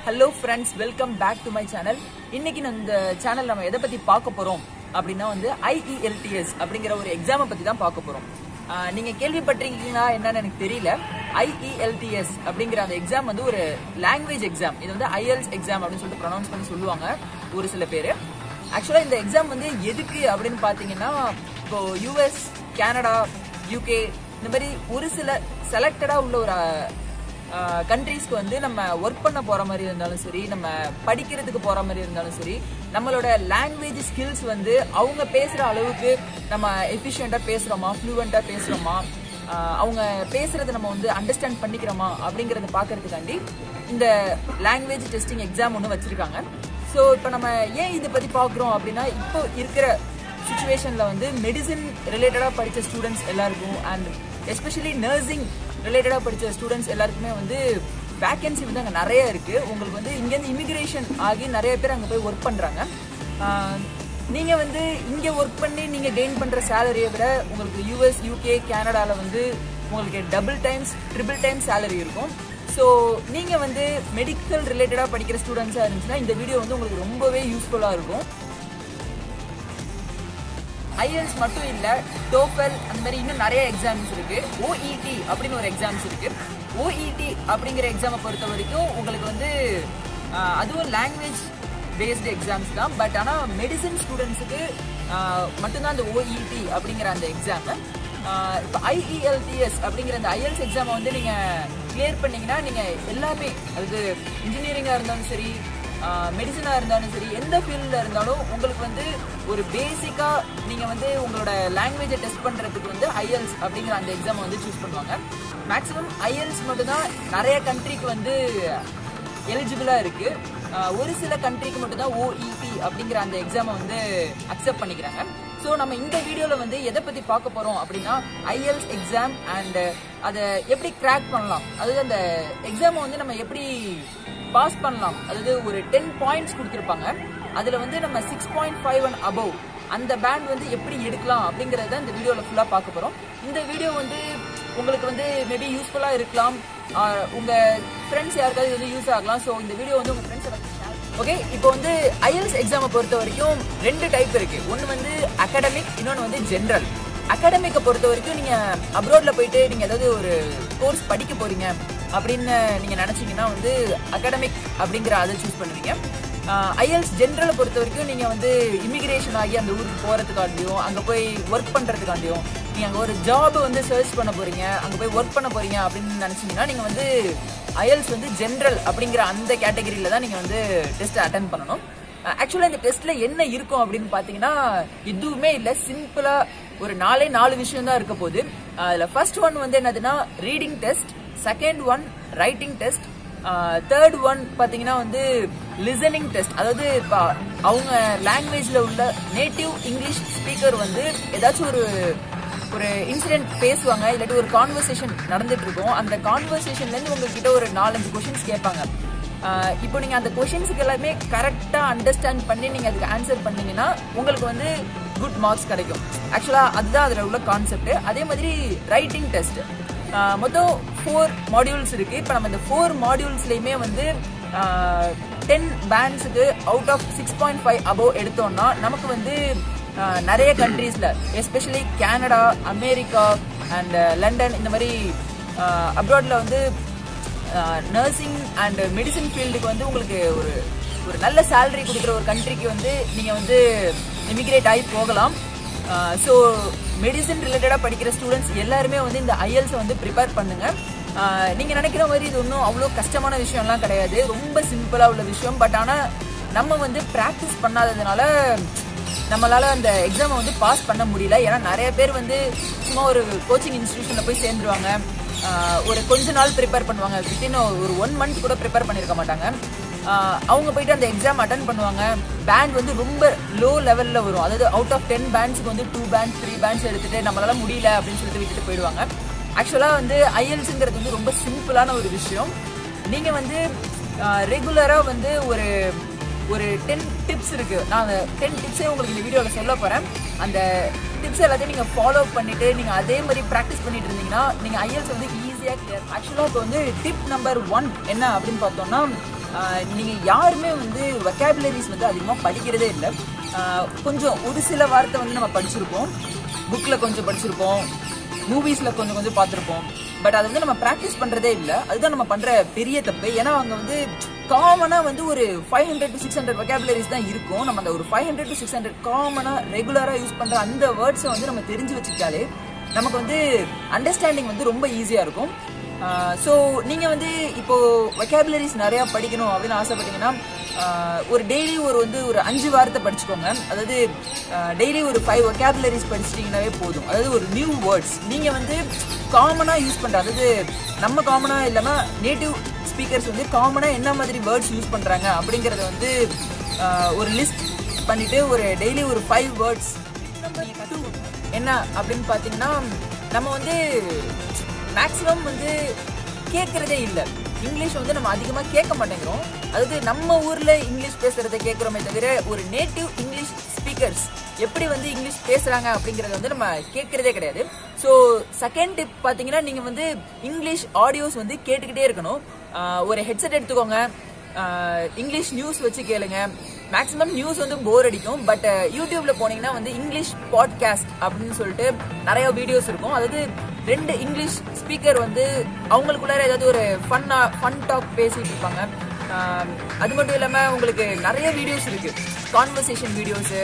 hello friends welcome back to my channel இன்னைக்கு நான் இந்த சேனல் நம்ம எதை பத்தி பார்க்க போறோம் அப்படின்னா வந்து ஐஇஎல்டிஎஸ் அப்படிங்கிற ஒரு எக்ஸாமை பத்தி தான் பார்க்க போறோம் ஆஹ் நீங்க கேள்விப்பட்டிருக்கீங்களா என்னன்னு எனக்கு தெரியல ஐஇஎல்டிஎஸ் அப்படிங்கிற அந்த எக்ஸாம் வந்து ஒரு லாங்குவேஜ் எக்ஸாம் இது வந்து ஐஎல்ஸ் எக்ஸாம் அப்படின்னு சொல்லிட்டு ப்ரொனவுன்ஸ் பண்ணி சொல்லுவாங்க ஒரு சில பேர் ஆக்சுவலா இந்த எக்ஸாம் வந்து எதுக்கு அப்படின்னு பாத்தீங்கன்னா இப்போ யூஎஸ் கனடா யூகே இந்த மாதிரி ஒரு சில செலக்டடா உள்ள ஒரு கண்ட்ரீஸ்க்கு வந்து நம்ம ஒர்க் பண்ண போற மாதிரி இருந்தாலும் சரி நம்ம படிக்கிறதுக்கு போற மாதிரி இருந்தாலும் சரி நம்மளோட லாங்குவேஜ் ஸ்கில்ஸ் வந்து அவங்க பேசுற அளவுக்கு நம்ம எஃபிஷியண்டா பேசுறோமா ஃப்ளூவெண்டா பேசுறோமா ஆஹ் அவங்க பேசுறதை நம்ம வந்து அண்டர்ஸ்டாண்ட் பண்ணிக்கிறோமா அப்படிங்கறத பாக்குறதுக்காண்டி இந்த லாங்குவேஜ் டெஸ்டிங் எக்ஸாம் ஒன்று வச்சிருக்காங்க ஸோ இப்போ நம்ம ஏன் இதை பத்தி பார்க்குறோம் அப்படின்னா இப்போ இருக்கிற சுச்சுவேஷன்ல வந்து மெடிசின் ரிலேட்டடா படிச்ச ஸ்டூடெண்ட்ஸ் எல்லாருக்கும் அண்ட் எஸ்பெஷலி நர்சிங் ரிலேட்டடா படிச்ச ஸ்டூடெண்ட்ஸ் எல்லாருக்குமே வந்து வேகன்சி வந்து அங்கே நிறைய இருக்கு உங்களுக்கு வந்து இங்கேருந்து இமிகிரேஷன் ஆகி நிறைய பேர் அங்கே போய் ஒர்க் பண்றாங்க ஆஹ் நீங்க வந்து இங்க ஒர்க் பண்ணி நீங்க கெயின் பண்ற சேலரியை விட உங்களுக்கு யூஎஸ் யூகே கனடால வந்து உங்களுக்கு double times triple times salary இருக்கும் ஸோ நீங்க வந்து மெடிக்கல் ரிலேட்டடா படிக்கிற ஸ்டூடெண்ட்ஸா இருந்துச்சுன்னா இந்த வீடியோ வந்து உங்களுக்கு ரொம்பவே யூஸ்ஃபுல்லா இருக்கும் ஐஎல்ஸ் மட்டும் இல்ல டோஃபல் அந்த மாதிரி இன்னும் நிறைய எக்ஸாம்ஸ் இருக்கு ஓஇடி அப்படின்னு ஒரு எக்ஸாம்ஸ் இருக்கு ஓஇடி அப்படிங்கிற எக்ஸாமை பொறுத்த வரைக்கும் உங்களுக்கு வந்து ஆஹ், அதுவும் லாங்குவேஜ் பேஸ்டு எக்ஸாம்ஸ் தான் பட் ஆனால் மெடிசன் ஸ்டூடெண்ட்ஸுக்கு மட்டும்தான் அந்த ஓஇடி அப்படிங்கிற அந்த எக்ஸாம் இப்போ ஐஇஎல்டிஎஸ் அப்படிங்கிற அந்த ஐஎல்ஸ் எக்ஸாமை வந்து நீங்கள் கிளியர் பண்ணீங்கன்னா நீங்கள் எல்லாமே அது இன்ஜினியரிங்காக இருந்தாலும் சரி மெடிசனாக இருந்தாலும் சரி எந்த ஃபீல்டில் இருந்தாலும் உங்களுக்கு வந்து ஒரு பேசிக்காக நீங்கள் வந்து உங்களோட லாங்குவேஜை டெஸ்ட் பண்ணுறதுக்கு வந்து ஐஎல்ஸ் அப்படிங்கிற அந்த எக்ஸாமை வந்து சூஸ் பண்ணுவாங்க மேக்ஸிமம் ஐஎல்ஸ் மட்டும்தான் நிறைய கண்ட்ரிக்கு வந்து எலிஜிபிளாக இருக்கு ஆஹ் ஒரு சில கண்ட்ரிக்கு மட்டும்தான் ஓஇபி அப்படிங்கிற அந்த எக்ஸாமை வந்து அக்செப்ட் பண்ணிக்கிறாங்க ஸோ நம்ம இந்த வீடியோவில் வந்து எதை பற்றி பார்க்க போகிறோம் அப்படின்னா ஐஎல்ஸ் எக்ஸாம் அண்ட் அதை எப்படி கிராக் பண்ணலாம் அதாவது அந்த எக்ஸாமை வந்து நம்ம எப்படி பாஸ் பண்ணலாம் அதாவது ஒரு டென் பாயிண்ட்ஸ் கொடுத்துருப்பாங்க அதில் வந்து நம்ம six point five and above அந்த பேண்ட் வந்து எப்படி எடுக்கலாம் அப்படிங்கறத இந்த வீடியோவில் ஃபுல்லாக பார்க்க போகிறோம் இந்த வீடியோ வந்து உங்களுக்கு வந்து மேபி யூஸ்ஃபுல்லாக இருக்கலாம் ஆஹ் உங்க ஃப்ரெண்ட்ஸ் யாருக்காவது இது வந்து யூஸ் ஆகலாம் ஸோ இந்த வீடியோ வந்து உங்க ஃப்ரெண்ட்ஸ் ஓகே இப்போ வந்து ஐஎல்ஸ் எக்ஸாமை பொறுத்த வரைக்கும் ரெண்டு டைப் இருக்கு ஒன்று வந்து அகாடமிக் இன்னொன்று வந்து ஜென்ரல் அகாடமிக்கை பொறுத்த வரைக்கும் நீங்க அப்ராட்ல போயிட்டு நீங்க ஏதாவது ஒரு கோர்ஸ் படிக்க போறீங்க அப்படின்னு நீங்க நினைச்சீங்கன்னா வந்து அகாடமிக் அப்படிங்கிற அதை சூஸ் பண்ணுவீங்க ஐஎல்ஸ் ஜென்ரலை பொறுத்த வரைக்கும் நீங்க வந்து இமிகிரேஷன் ஆகி அந்த ஊருக்கு போறதுக்காண்டியும் அங்க போய் ஒர்க் பண்றதுக்காண்டியும் நீங்க அங்க ஒரு ஜாப் வந்து சர்ச் பண்ண போறீங்க அங்க போய் ஒர்க் பண்ண போறீங்க அப்படின்னு நினைச்சீங்கன்னா நீங்க வந்து ஐஎல்ஸ் வந்து ஜென்ரல் அப்படிங்கிற அந்த கேட்டகரியில தான் நீங்க வந்து டெஸ்ட் அட்டன் பண்ணணும் ஆக்சுவலா இந்த டெஸ்ட்ல என்ன இருக்கும் அப்படின்னு பாத்தீங்கன்னா எதுவுமே இல்ல சிம்பிளா ஒரு நாலே நாலு விஷயம் தான் இருக்க போகுது அதுல ஃபர்ஸ்ட் ஒன் வந்து என்னதுன்னா reading test second one writing test third one பாத்தீங்கன்னா வந்து லிசனிங் டெஸ்ட் அதாவது இப்போ அவங்க லாங்குவேஜ்ல உள்ள நேட்டிவ் இங்கிலீஷ் ஸ்பீக்கர் வந்து ஏதாச்சும் ஒரு ஒரு இன்சிடென்ட் பேசுவாங்க இல்லாட்டி ஒரு கான்வர்சேஷன் நடந்துட்டு இருக்கும் அந்த கான்வர்சேஷன்ல இருந்து உங்ககிட்ட ஒரு நாலஞ்சு கொஷின்ஸ் கேட்பாங்க ஆஹ் இப்போ நீங்க அந்த கொஷின்ஸுக்கு எல்லாமே கரெக்டா அண்டர்ஸ்டாண்ட் பண்ணி நீங்க அதுக்கு ஆன்சர் பண்ணீங்கன்னா உங்களுக்கு வந்து குட் மார்க்ஸ் கிடைக்கும் ஆக்சுவலா அதுதான் அதுல உள்ள கான்செப்ட் அதே மாதிரி ரைட்டிங் டெஸ்ட் மொத்தம் ஃபோர் மாடியூல்ஸ் இருக்கு இப்போ நம்ம இந்த ஃபோர் மாடியூல்ஸ்லயுமே வந்து டென் பேண்ட்ஸுக்கு out of six point five above எடுத்தோம்னா நமக்கு வந்து ஆஹ் நிறைய கண்ட்ரீஸ்ல especially Canada America and London இந்த மாதிரி அப்ராட்ல வந்து நர்சிங் அண்ட் மெடிசன் ஃபீல்டுக்கு வந்து உங்களுக்கு ஒரு ஒரு நல்ல சேலரி கொடுக்குற ஒரு கண்ட்ரிக்கு வந்து நீங்க வந்து இமிகிரேட் ஆகி போகலாம் ஸோ மெடிசன் ரிலேட்டடாக படிக்கிற ஸ்டூடெண்ட்ஸ் எல்லாருமே வந்து இந்த ஐஎல்ஸை வந்து ப்ரிப்பேர் பண்ணுங்க ஆஹ் நீங்க நினைக்கிற மாதிரி இது ஒன்றும் அவ்வளோ கஷ்டமான விஷயம்லாம் கிடையாது ரொம்ப சிம்பிளாக உள்ள விஷயம் பட் ஆனால் நம்ம வந்து ப்ராக்டிஸ் பண்ணாததுனால நம்மளால அந்த எக்ஸாமை வந்து பாஸ் பண்ண முடியல ஏன்னா நிறைய பேர் வந்து சும்மா ஒரு கோச்சிங் இன்ஸ்டிடியூஷன்ல போய் சேர்ந்துருவாங்க ஆஹ் ஒரு கொஞ்ச நாள் ப்ரிப்பேர் பண்ணுவாங்க வித்தின் ஒரு ஒன் மந்த் கூட ப்ரிப்பேர் பண்ணியிருக்க மாட்டாங்க ஆஹ் அவங்க போயிட்டு அந்த எக்ஸாம் அட்டன் பண்ணுவாங்க பேண்ட் வந்து ரொம்ப லோ லெவல்ல வரும் அதாவது அவுட் ஆஃப் டென் பேண்ட்ஸ்க்கு வந்து டூ பேண்ட்ஸ் த்ரீ பேண்ட்ஸ் எடுத்துட்டு நம்மளால முடியல அப்படின்னு சொல்லிட்டு விட்டுட்டு போயிடுவாங்க ஆக்சுவலா வந்து ஐஎல்ஸுங்கிறது வந்து ரொம்ப சிம்பிளான ஒரு விஷயம் நீங்க வந்து ரெகுலரா வந்து ஒரு ஒரு டென் டிப்ஸ் இருக்கு நான் அந்த டென் டிப்ஸே உங்களுக்கு இந்த வீடியோவில் சொல்ல போறேன் அந்த டிப்ஸ் எல்லாத்தையும் நீங்க ஃபாலோ பண்ணிட்டு நீங்க அதே மாதிரி ப்ராக்டிஸ் பண்ணிட்டு இருந்தீங்கன்னா நீங்க ஐஎல்ஸ் வந்து ஈஸியா கிளியர் ஆக்சுவலா இப்போ வந்து டிப் நம்பர் ஒன் என்ன அப்படின்னு பார்த்தோம்னா நீங்கள் யாருமே வந்து வெக்காபுலரிஸ் வந்து அதிகமாக படிக்கிறதே இல்லை கொஞ்சம் ஒரு சில வார்த்தை வந்து நம்ம படிச்சிருப்போம் புக்கில் கொஞ்சம் படிச்சிருப்போம் மூவிஸில் கொஞ்சம் கொஞ்சம் பார்த்துருப்போம் பட் அதை வந்து நம்ம ப்ராக்டிஸ் பண்ணுறதே இல்லை அதுதான் நம்ம பண்ணுற பெரிய தப்பு ஏன்னா அவங்க வந்து காமனாக வந்து ஒரு five hundred to six hundred vocabularies தான் இருக்கும் நம்ம அந்த ஒரு five hundred to six hundred காமனாக ரெகுலராக யூஸ் பண்ணுற அந்த வேர்ட்ஸை வந்து நம்ம தெரிஞ்சு வச்சுக்கிட்டாலே நமக்கு வந்து அண்டர்ஸ்டாண்டிங் வந்து ரொம்ப ஈஸியாக இருக்கும் ஸோ நீங்கள் வந்து இப்போ வெக்காபுலரிஸ் நிறையா படிக்கணும் அப்படின்னு ஆசைப்பட்டீங்கன்னா ஆஹ் ஒரு டெய்லி ஒரு வந்து ஒரு அஞ்சு வாரத்தை படிச்சுக்கோங்க அதாவது டெய்லி ஒரு ஃபைவ் வெக்காபுலரிஸ் படிச்சிட்டிங்கனாவே போதும் அதாவது ஒரு நியூ வேர்ட்ஸ் நீங்கள் வந்து காமனாக யூஸ் பண்ணுற அதாவது நம்ம காமனாக இல்லாமல் நேட்டிவ் ஸ்பீக்கர்ஸ் வந்து காமனாக என்ன மாதிரி வேர்ட்ஸ் யூஸ் பண்ணுறாங்க அப்படிங்கிறத வந்து ஆஹ் ஒரு லிஸ்ட் பண்ணிவிட்டு ஒரு டெய்லி ஒரு ஃபைவ் வேர்ட்ஸ் என்ன அப்படின்னு பார்த்தீங்கன்னா நம்ம வந்து மேக்ஸிமம் வந்து கேட்குறதே இல்லை இங்கிலீஷ் வந்து நம்ம அதிகமாக கேட்க மாட்டேங்கிறோம் அதாவது நம்ம ஊரில் இங்கிலீஷ் பேசுகிறத கேட்குறோமே தவிர ஒரு நேட்டிவ் இங்கிலீஷ் ஸ்பீக்கர்ஸ் எப்படி வந்து இங்கிலீஷ் பேசுகிறாங்க அப்படிங்கிறத வந்து நம்ம கேட்குறதே கிடையாது ஸோ செகண்ட் டிப் பார்த்தீங்கன்னா நீங்கள் வந்து இங்கிலீஷ் ஆடியோஸ் வந்து கேட்டுக்கிட்டே இருக்கணும் ஆஹ் ஒரு ஹெட்செட் எடுத்துக்கோங்க ஆஹ் இங்கிலீஷ் நியூஸ் வச்சு கேளுங்க மேக்ஸிமம் நியூஸ் வந்து போர் அடிக்கும் பட் யூடியூப்ல போனீங்கன்னா வந்து இங்கிலீஷ் பாட்காஸ்ட் அப்படின்னு சொல்லிட்டு நிறைய வீடியோஸ் இருக்கும் அதாவது ரெண்டு இங்கிலீஷ் ஸ்பீக்கர் வந்து அவங்களுக்குள்ளார ஏதாவது ஒரு ஃபன்னா ஃபன் டாக் பேசிட்டு இருப்பாங்க ஆஹ் அது மட்டும் இல்லாமல் உங்களுக்கு நிறைய வீடியோஸ் இருக்கு கான்வர்சேஷன் வீடியோஸு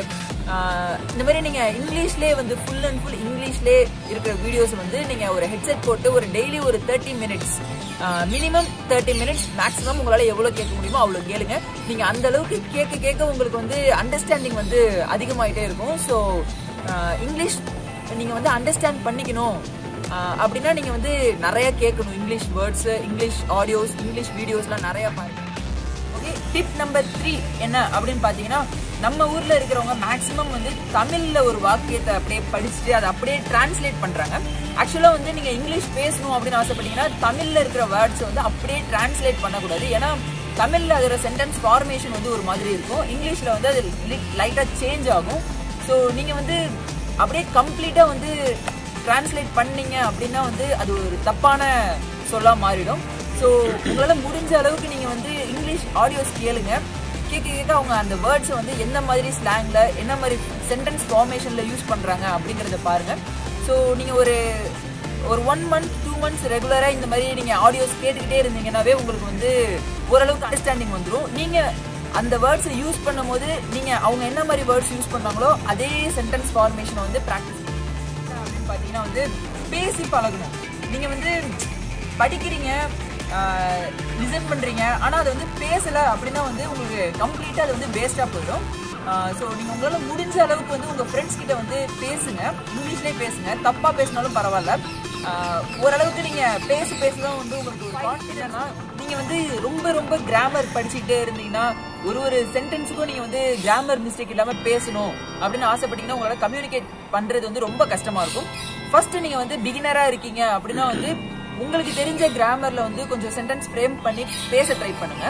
இந்த மாதிரி நீங்கள் இங்கிலீஷ்லேயே வந்து ஃபுல் அண்ட் ஃபுல் இங்கிலீஷ்லேயே இருக்கிற வீடியோஸ் வந்து நீங்கள் ஒரு ஹெட்செட் போட்டு ஒரு டெய்லி ஒரு thirty minutes minimum thirty minutes maximum உங்களால் எவ்வளோ கேட்க முடியுமோ அவ்வளோ கேளுங்க நீங்கள் அந்த அளவுக்கு கேட்க கேட்க உங்களுக்கு வந்து அண்டர்ஸ்டாண்டிங் வந்து அதிகமாயிட்டே இருக்கும் ஸோ இங்கிலீஷ் நீங்கள் வந்து அண்டர்ஸ்டாண்ட் பண்ணிக்கணும் ஆஹ் அப்படின்னா நீங்கள் வந்து நிறைய கேட்கணும் English words English audios English வீடியோஸ்லாம் நிறையா பாருங்க ஓகே டிப் நம்பர் த்ரீ என்ன அப்படின்னு பார்த்தீங்கன்னா நம்ம ஊரில் இருக்கிறவங்க மேக்ஸிமம் வந்து தமிழில் ஒரு வாக்கியத்தை அப்படியே படிச்சுட்டு அதை அப்படியே டிரான்ஸ்லேட் பண்ணுறாங்க ஆக்சுவலாக வந்து நீங்கள் இங்கிலீஷ் பேசணும் அப்படின்னு ஆசைப்பட்டீங்கன்னா தமிழில் இருக்கிற வேர்ட்ஸ் வந்து அப்படியே டிரான்ஸ்லேட் பண்ணக்கூடாது ஏன்னா தமிழில் அதோட சென்டென்ஸ் ஃபார்மேஷன் வந்து ஒரு மாதிரி இருக்கும் இங்கிலீஷில் வந்து அது லைட்டாக சேஞ்ச் ஆகும் ஸோ நீங்கள் வந்து அப்படியே கம்ப்ளீட்டாக வந்து டிரான்ஸ்லேட் பண்ணீங்க அப்படின்னா வந்து அது ஒரு தப்பான சொல்லா மாறிடும் ஸோ உங்களால் முடிஞ்ச அளவுக்கு நீங்கள் வந்து இங்கிலீஷ் ஆடியோஸ் கேளுங்க கேட்க கேட்க அவங்க அந்த வேர்ட்ஸை வந்து எந்த மாதிரி ஸ்லாங்கில் என்ன மாதிரி சென்டென்ஸ் ஃபார்மேஷனில் யூஸ் பண்ணுறாங்க அப்படிங்கிறத பாருங்கள் ஸோ நீங்கள் ஒரு ஒரு ஒன் மந்த் டூ மந்த்ஸ் ரெகுலராக இந்த மாதிரி நீங்கள் ஆடியோஸ் கேட்டுக்கிட்டே இருந்தீங்கன்னாவே உங்களுக்கு வந்து ஓரளவுக்கு அண்டர்ஸ்டாண்டிங் வந்துடும் நீங்கள் அந்த வேர்ட்ஸை யூஸ் பண்ணும்போது நீங்கள் அவங்க என்ன மாதிரி வேர்ட்ஸ் யூஸ் பண்ணாங்களோ அதே சென்டென்ஸ் ஃபார்மேஷனை வந்து ப்ராக்டிஸ் அப்படின்னு பார்த்தீங்கன்னா வந்து பேசி பழகணும் நீங்கள் வந்து படிக்கிறீங்க லிசன் பண்ணுறீங்க ஆனால் அது வந்து பேசலை அப்படின்னா வந்து உங்களுக்கு கம்ப்ளீட்டாக அது வந்து வேஸ்ட்டாக போயிடும் ஸோ நீங்கள் உங்களால் முடிஞ்ச அளவுக்கு வந்து உங்கள் ஃப்ரெண்ட்ஸ் கிட்ட வந்து பேசுங்க இங்கிலீஷ்லேயே பேசுங்க தப்பாக பேசினாலும் பரவாயில்ல ஆஹ் ஓரளவுக்கு நீங்கள் பேச பேச தான் வந்து உங்களுக்கு ஒரு கான்ஃபிடென்ட்னா நீங்கள் வந்து ரொம்ப ரொம்ப கிராமர் படிச்சுக்கிட்டே இருந்தீங்கன்னா ஒரு ஒரு சென்டென்ஸுக்கும் நீங்கள் வந்து கிராமர் மிஸ்டேக் இல்லாமல் பேசணும் அப்படின்னு ஆசைப்பட்டீங்கன்னா உங்களால் கம்யூனிகேட் பண்ணுறது வந்து ரொம்ப கஷ்டமாக இருக்கும் ஃபர்ஸ்ட் நீங்கள் வந்து பிகினராக இருக்கீங்க அப்படின்னா வந்து உங்களுக்கு தெரிஞ்ச கிராமரில் வந்து கொஞ்சம் சென்டென்ஸ் ஃப்ரேம் பண்ணி பேச ட்ரை பண்ணுங்க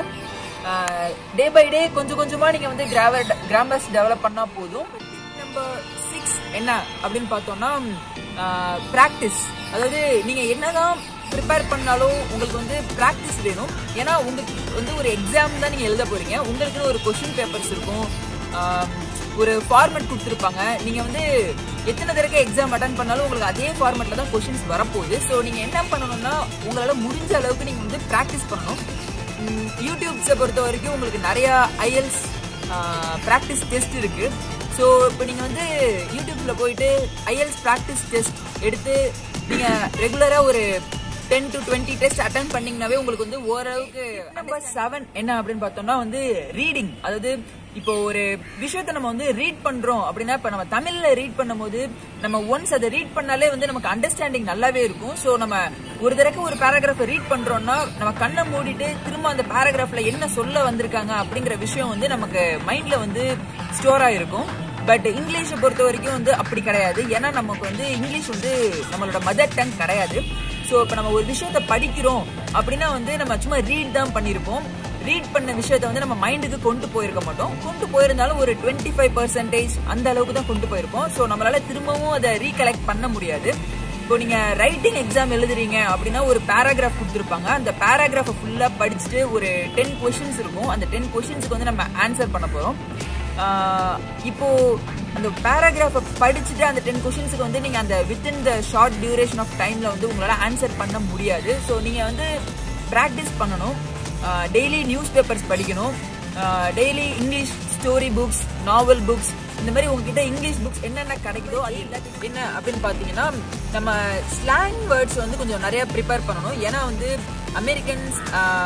டே பை டே கொஞ்சம் கொஞ்சமாக நீங்கள் வந்து கிராமர் கிராமர்ஸ் டெவலப் பண்ணால் போதும் நம்பர் சிக்ஸ் என்ன அப்படின்னு பார்த்தோம்னா ப்ராக்டிஸ் அதாவது நீங்கள் என்னதான் ப்ரிப்பேர் பண்ணாலும் உங்களுக்கு வந்து ப்ராக்டிஸ் வேணும் ஏன்னா உங்களுக்கு வந்து ஒரு எக்ஸாம் தான் நீங்கள் எழுத போகிறீங்க உங்களுக்குன்னு ஒரு கொஷின் பேப்பர்ஸ் இருக்கும் ஆஹ் ஒரு ஃபார்மேட் கொடுத்துருப்பாங்க நீங்கள் வந்து எத்தனை தடவை எக்ஸாம் அட்டன் பண்ணாலும் உங்களுக்கு அதே ஃபார்மேட்டில் தான் கொஷின்ஸ் வரப்போகுது ஸோ நீங்கள் என்ன பண்ணணும்னா உங்களால் முடிஞ்ச அளவுக்கு நீங்கள் வந்து ப்ராக்டிஸ் பண்ணணும் உம், யூடியூப்ஸை பொறுத்த வரைக்கும் உங்களுக்கு நிறையா ஐஎல்ஸ் ப்ராக்டிஸ் டெஸ்ட் இருக்குது ஸோ இப்போ நீங்கள் வந்து யூடியூப்பில் போயிட்டு ஐஎல்ஸ் ப்ராக்டிஸ் டெஸ்ட் எடுத்து நீங்கள் ரெகுலராக ஒரு ten to twenty test attend பண்ணீங்கனாவே உங்களுக்கு வந்து ஓரளவுக்கு நம்பர் செவன் என்ன அப்படின்னு பார்த்தோம்னா வந்து ரீடிங் அதாவது இப்போ ஒரு விஷயத்தை நம்ம வந்து ரீட் பண்றோம் அப்படின்னா இப்போ நம்ம தமிழ்ல ரீட் பண்ணும்போது நம்ம ஒன்ஸ் அதை ரீட் பண்ணாலே வந்து நமக்கு அண்டர்ஸ்டாண்டிங் நல்லாவே இருக்கும் ஸோ நம்ம ஒரு தடவை ஒரு பேராகிராஃபை ரீட் பண்றோம்னா நம்ம கண்ணை மூடிட்டு திரும்ப அந்த பேராகிராஃப்ல என்ன சொல்ல வந்திருக்காங்க அப்படிங்கிற விஷயம் வந்து நமக்கு மைண்ட்ல வந்து ஸ்டோர் ஆயிருக்கும் பட் இங்கிலீஷை பொறுத்த வரைக்கும் வந்து அப்படி கிடையாது ஏன்னா நமக்கு வந்து இங்கிலீஷ் வந்து நம்மளோட மதர் டங் கிடையாது ஸோ இப்போ நம்ம ஒரு விஷயத்த படிக்கிறோம் அப்படின்னா வந்து நம்ம சும்மா ரீட் தான் பண்ணியிருப்போம் ரீட் பண்ண விஷயத்த வந்து நம்ம மைண்டுக்கு கொண்டு போயிருக்க மாட்டோம் கொண்டு போயிருந்தாலும் ஒரு டுவெண்ட்டி ஃபைவ் பர்சன்டேஜ் அந்த அளவுக்கு தான் கொண்டு போயிருப்போம் ஸோ நம்மளால திரும்பவும் அதை ரீகலெக்ட் பண்ண முடியாது இப்போ நீங்க ரைட்டிங் எக்ஸாம் எழுதுறீங்க அப்படின்னா ஒரு பேராகிராஃப் கொடுத்துருப்பாங்க அந்த பேராகிராஃபை ஃபுல்லா படிச்சுட்டு ஒரு டென் கொஷின்ஸ் இருக்கும் அந்த டென் கொஷின்ஸ்க்கு வந்து நம்ம ஆன்சர் பண்ண போறோம் ஆஹ் இப்போ அந்த பேராகிராஃபை படிச்சுட்டு அந்த டென் கொஷின்ஸுக்கு வந்து நீங்க அந்த within the short duration of டைம்ல வந்து உங்களால ஆன்சர் பண்ண முடியாது ஸோ நீங்க வந்து ப்ராக்டிஸ் பண்ணணும் டெய்லி நியூஸ் பேப்பர்ஸ் படிக்கணும் daily English story books novel books இந்த மாதிரி உங்ககிட்ட இங்கிலீஷ் புக்ஸ் என்னென்ன கிடைக்குதோ அது எல்லாத்தையும் என்ன அப்படின்னு பார்த்தீங்கன்னா நம்ம ஸ்லாங் வேர்ட்ஸ் வந்து கொஞ்சம் நிறைய ப்ரிப்பேர் பண்ணணும் ஏன்னா வந்து Americans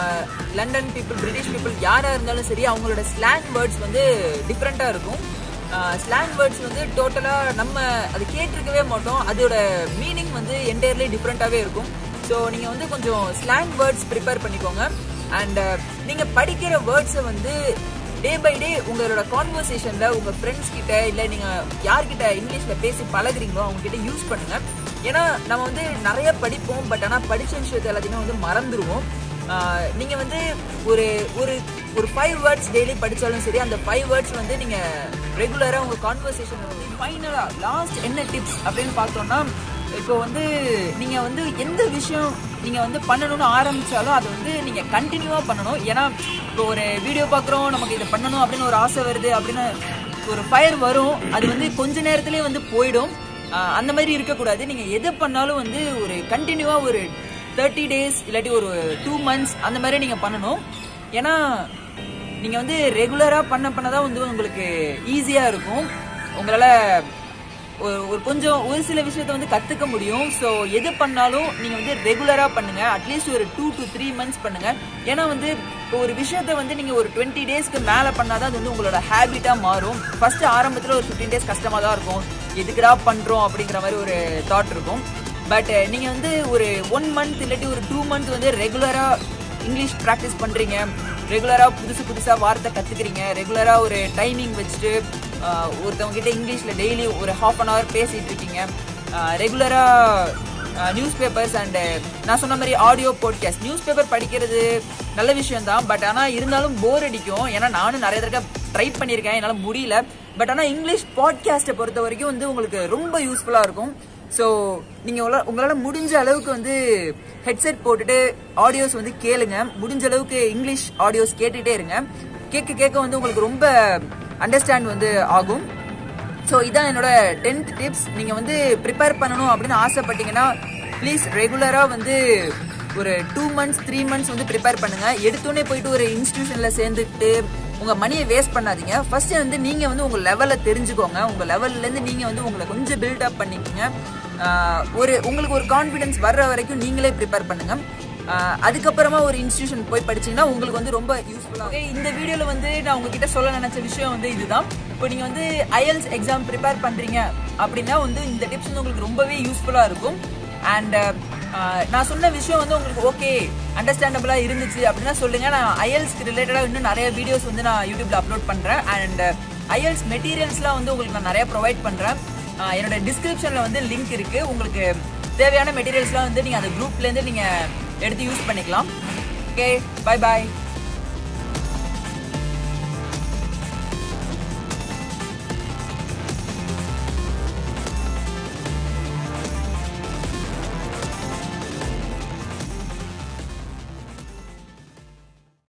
London people British people யாராக இருந்தாலும் சரி அவங்களோட ஸ்லாங் வேர்ட்ஸ் வந்து டிஃப்ரெண்ட்டாக இருக்கும் ஸ்லாங் வேர்ட்ஸ் வந்து டோட்டலாக நம்ம அது கேட்டிருக்கவே மாட்டோம் அதோட மீனிங் வந்து என்டையர்லி டிஃப்ரெண்ட்டாகவே இருக்கும் ஸோ நீங்கள் வந்து கொஞ்சம் ஸ்லாங் வேர்ட்ஸ் ப்ரிப்பேர் பண்ணிக்கோங்க அண்ட் நீங்கள் படிக்கிற வேர்ட்ஸை வந்து டே பை டே உங்களோட கான்வர்சேஷனில் உங்கள் ஃப்ரெண்ட்ஸ் கிட்ட இல்லை நீங்கள் யார்கிட்ட இங்கிலீஷில் பேசி பழகுறீங்களோ அவங்க கிட்ட யூஸ் பண்ணுங்க ஏன்னா நம்ம வந்து நிறைய படிப்போம் பட் ஆனால் படித்த விஷயத்தை எல்லாத்தையுமே வந்து மறந்துடுவோம் நீங்கள் வந்து ஒரு ஒரு ஒரு ஃபைவ் வேர்ட்ஸ் டெய்லி படித்தாலும் சரி அந்த ஃபைவ் வேர்ட்ஸ் வந்து நீங்கள் ரெகுலராக உங்கள் கான்வர்சேஷனில் வந்து ஃபைனலாக லாஸ்ட் என்ன டிப்ஸ் அப்படின்னு பார்த்தோம்னா இப்போ வந்து நீங்கள் வந்து எந்த விஷயம் நீங்கள் வந்து பண்ணணும்னு ஆரம்பிச்சாலும் அதை வந்து நீங்கள் கண்டினியூவாக பண்ணணும் ஏன்னா இப்போ ஒரு வீடியோ பார்க்குறோம் நமக்கு இதை பண்ணணும் அப்படின்னு ஒரு ஆசை வருது அப்படின்னு ஒரு ஃபயர் வரும் அது வந்து கொஞ்ச நேரத்துலேயே வந்து போயிடும் ஆஹ் அந்த மாதிரி இருக்கக்கூடாது நீங்கள் எது பண்ணாலும் வந்து ஒரு கண்டினியூவாக ஒரு தேர்ட்டி டேஸ் இல்லாட்டி ஒரு டூ மந்த்ஸ் அந்த மாதிரி நீங்கள் பண்ணணும் ஏன்னா நீங்கள் வந்து ரெகுலராக பண்ண பண்ண தான் வந்து உங்களுக்கு ஈஸியாக இருக்கும் உங்களால் ஒரு ஒரு கொஞ்சம் ஒரு சில விஷயத்த வந்து கற்றுக்க முடியும் ஸோ எது பண்ணாலும் நீங்கள் வந்து ரெகுலராக பண்ணுங்க அட்லீஸ்ட் ஒரு டூ டு த்ரீ மந்த்ஸ் பண்ணுங்க ஏன்னா வந்து இப்போ ஒரு விஷயத்த வந்து நீங்கள் ஒரு டுவெண்ட்டி டேஸ்க்கு மேலே பண்ணாதான் அது வந்து உங்களோட ஹேபிட்டாக மாறும் ஃபர்ஸ்ட் ஆரம்பத்தில் ஒரு ஃபிஃப்டீன் டேஸ் கஷ்டமாக தான் இருக்கும் எதுக்குடா பண்ணுறோம் அப்படிங்கிற மாதிரி ஒரு தாட் இருக்கும் பட் நீங்கள் வந்து ஒரு ஒன் மந்த் இல்லாட்டி ஒரு டூ மந்த் வந்து ரெகுலராக இங்கிலீஷ் ப்ராக்டிஸ் பண்ணுறீங்க ரெகுலராக புதுசு புதுசாக வார்த்தை கற்றுக்குறீங்க ரெகுலராக ஒரு டைமிங் வச்சுட்டு ஆஹ், ஒருத்தவங்க கிட்ட இங்கிலீஷில் டெய்லி ஒரு ஹாஃப் அன் ஹவர் பேசிகிட்டு இருக்கீங்க ரெகுலராக நியூஸ் பேப்பர்ஸ் அண்டு நான் சொன்ன மாதிரி ஆடியோ பாட்காஸ்ட் நியூஸ் பேப்பர் படிக்கிறது நல்ல விஷயம் தான் பட் ஆனால் இருந்தாலும் போர் அடிக்கும் ஏன்னா நானும் நிறைய தடவை ட்ரை பண்ணியிருக்கேன் என்னால் முடியல பட் ஆனால் இங்கிலீஷ் பாட்காஸ்ட்டை பொறுத்த வரைக்கும் வந்து உங்களுக்கு ரொம்ப யூஸ்ஃபுல்லாக இருக்கும் ஸோ நீங்கள் உங்களால் உங்களால் முடிஞ்ச அளவுக்கு வந்து ஹெட்செட் போட்டுட்டு ஆடியோஸ் வந்து கேளுங்க முடிஞ்ச அளவுக்கு இங்கிலீஷ் ஆடியோஸ் கேட்டுகிட்டே இருங்க கேட்க கேட்க வந்து உங்களுக்கு ரொம்ப அண்டர்ஸ்டாண்ட் வந்து ஆகும் ஸோ இதான் என்னோட டென்த் டிப்ஸ் நீங்கள் வந்து ப்ரிப்பேர் பண்ணணும் அப்படின்னு ஆசைப்பட்டீங்கன்னா ப்ளீஸ் ரெகுலராக வந்து ஒரு டூ மந்த்ஸ் த்ரீ மந்த்ஸ் வந்து ப்ரிப்பேர் பண்ணுங்க எடுத்தோடனே போயிட்டு ஒரு இன்ஸ்டியூஷனில் சேர்ந்துக்கிட்டு உங்கள் மணியை வேஸ்ட் பண்ணாதீங்க ஃபர்ஸ்ட் வந்து நீங்கள் வந்து உங்கள் லெவலை தெரிஞ்சுக்கோங்க உங்கள் லெவல்லேருந்து நீங்கள் வந்து உங்களை கொஞ்சம் பில்டப் பண்ணிக்கோங்க ஆஹ் ஒரு உங்களுக்கு ஒரு கான்ஃபிடன்ஸ் வர்ற வரைக்கும் நீங்களே ப்ரிப்பேர் பண்ணுங்க ஆஹ் அதுக்கப்புறமா ஒரு இன்ஸ்டியூஷன் போய் படிச்சீங்கன்னா உங்களுக்கு வந்து ரொம்ப யூஸ்ஃபுல்லாக இந்த வீடியோவில் வந்து நான் உங்ககிட்ட சொல்ல நினைச்ச விஷயம் வந்து இதுதான் இப்போ நீங்கள் வந்து ஐஎல்ஸ் எக்ஸாம் ப்ரிப்பேர் பண்ணுறீங்க அப்படின்னா வந்து இந்த டிப்ஸ் வந்து உங்களுக்கு ரொம்பவே யூஸ்ஃபுல்லாக இருக்கும் அண்ட் நான் சொன்ன விஷயம் வந்து உங்களுக்கு ஓகே அண்டர்ஸ்டாண்டபிளாக இருந்துச்சு அப்படின்னா சொல்லுங்கள் நான் ஐஎல்ஸ்க்கு ரிலேட்டடாக இன்னும் நிறைய வீடியோஸ் வந்து நான் யூடியூப்ல அப்லோட் பண்ணுறேன் அண்ட் ஐஎல்ஸ் மெட்டீரியல்ஸ்லாம் வந்து உங்களுக்கு நான் நிறைய ப்ரொவைட் பண்ணுறேன் என்னோட டிஸ்கிரிப்ஷனில் வந்து லிங்க் இருக்குது உங்களுக்கு தேவையான மெட்டீரியல்ஸ்லாம் வந்து நீங்கள் அந்த குரூப்லேருந்து நீங்கள் எடுத்து யூஸ் பண்ணிக்கலாம் ஓகே பை பாய்